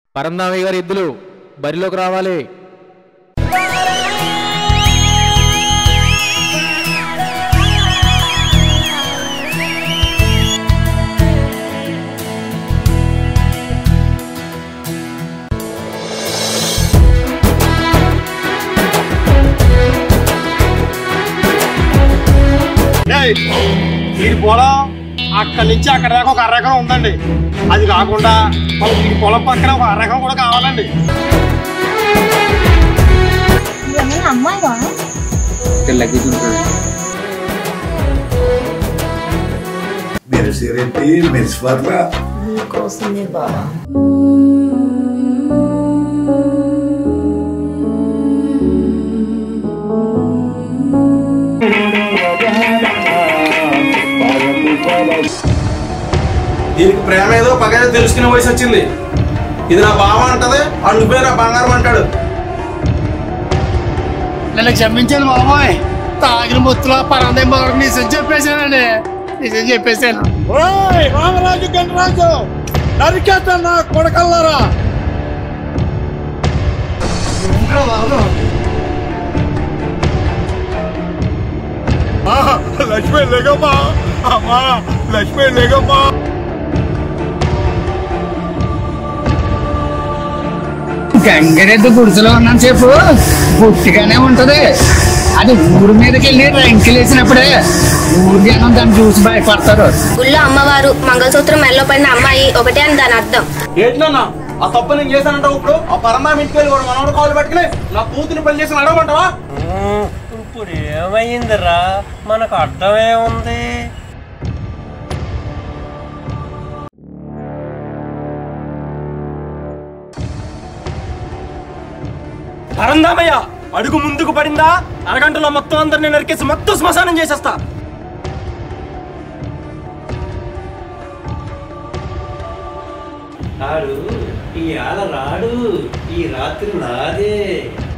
పరందామయ్య గారి ఎద్దులు బరిలోకి రావాలి ఏయ్, ఈ పొలం అక్కడి నుంచి అక్కడ దాకా ఒక అరెకరం ఉందండి అది కాకుండా మనకి ఈ పొలం పక్కన ఒక అరెకరం కూడా కావాలండి ఏమైనా అమ్మాయివా మెరిసిరెడ్డి మెరిసిపోట్ల నీకోసమే బావా దీనికి ప్రేమ ఏదో పగ ఏదో తెలుసుకునే వయసు వచ్చింది ఇది నా బావ అంటది ఆ నువ్వే నా బంగారం అంటాడు నన్ను క్షమించాను బాబాయ్ తాగిన ముత్తులో పరందే మొదలు నిజం చెప్పేశానండి నిజం చెప్పేశాను రామరాజు గణరాజు నరికేస్తా నా కొడకల్లారా లక్ష్మి లేగమ్మా అమ్మా లక్ష్మి లేగమ్మా గంగిరెద్దు గుడిసెలో ఉన్నాను చెప్పు గుట్టిగానే ఉంటది అది ఊరి మీదకి వెళ్ళి రంకిలేసినప్పుడే ఊరి జనం దాన్ని చూసి భయపడతారు గుళ్ళో అమ్మవారు మంగళసూత్రం మెల్లో పడిన అమ్మాయి ఒకటే అని దాని అర్థం ఏంటన్నా ఆ తప్పు నేను చేశానంటావు ఇప్పుడు ఆ పరమా ఇంటికి వెళ్ళి వాడు మనవడు కాలు పట్టుకుని నా కూతుని పెళ్లి చేసి అడగమంటావా ఇప్పుడు ఏమైందిరా మనకు అర్థమే ఉంది పరందామయ్య అడుగు ముందుకు పడిందా అరగంటలో మొత్తం అందరిని నరికేసి మొత్తం శ్మశానం చేసేస్తా రాడు ఈ ఆల రాడు ఈ రాత్రి నాదే